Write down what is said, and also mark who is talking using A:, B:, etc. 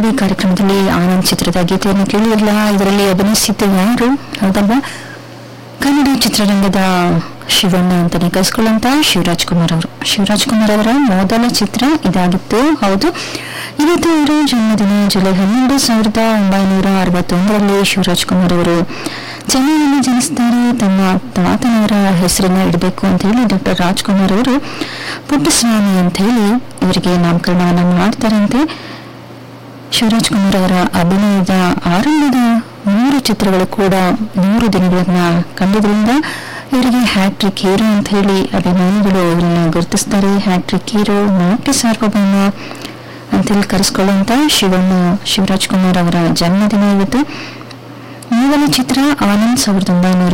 A: ಕನ್ನಡಿ ಕಾರ್ಯಕ್ರಮದಲ್ಲಿ ಆನಂದ್ ಚಿತ್ರದ ಗೀತೆಯನ್ನು ಕೇಳಿರಲ್ಲ ಇದರಲ್ಲಿ ಅಭಿನಯಿಸಿದ್ದು ಯಾರು ಹೌದಲ್ವಾ ಕನ್ನಡ ಚಿತ್ರರಂಗದ ಶಿವಣ್ಣ ಅಂತಾನೆ ಕರೆಸ್ಕೊಳ್ಳುವಂತ ಶಿವರಾಜ್ ಕುಮಾರ್ ಅವರು ಶಿವರಾಜ್ ಕುಮಾರ್ ಅವರ ಮೊದಲ ಚಿತ್ರ ಇದಾಗಿತ್ತು ಹೌದು ಇವತ್ತು ಅವರ ಜನ್ಮದಿನ ಜುಲೈ ಹನ್ನೆರಡು ಸಾವಿರದ ಒಂಬೈನೂರ ಅರವತ್ತೊಂದರಲ್ಲಿ ಶಿವರಾಜ್ ಕುಮಾರ್ ಅವರು ಚೆನ್ನೈನಲ್ಲಿ ಜನಿಸಿದ್ದಾರೆ ತಮ್ಮ ತಾತನವರ ಹೆಸರನ್ನ ಇಡಬೇಕು ಅಂತ ಹೇಳಿ ಡಾಕ್ಟರ್ ರಾಜ್ಕುಮಾರ್ ಅವರು ಪುಟ್ಟಸ್ವಾಮಿ ಅಂತ ಹೇಳಿ ಇವರಿಗೆ ನಾಮಕರಣವನ್ನು ಮಾಡ್ತಾರಂತೆ ಶಿವರಾಜ್ ಕುಮಾರ್ ಅವರ ಅಭಿನಯದ ಆರಂಭದ ಮೂರು ಚಿತ್ರಗಳು ಕೂಡ ನೂರು ದಿನಗಳನ್ನ ಕಂಡಿದ್ರಿಂದ ಇವರಿಗೆ ಹ್ಯಾಟ್ರಿಕ್ ಹೀರೋ ಅಂತ ಹೇಳಿ ಅಭಿಮಾನಿಗಳು ಇವರನ್ನ ಗುರುತಿಸ್ತಾರೆ ಹ್ಯಾಟ್ರಿಕ್ ಹೀರೋ ನಾಟ್ಯ ಸಾರ್ವಭೌಮ ಅಂತೇಳಿ ಕರೆಸ್ಕೊಳ್ಳುವಂತ ಶಿವಣ್ಣ ಶಿವರಾಜ್ ಕುಮಾರ್ ಅವರ ಜನ್ಮದಿನ ಇವತ್ತು ಮೊದಲ ಚಿತ್ರ ಆನಂದ್ ಸಾವಿರದ ಒಂಬೈನೂರ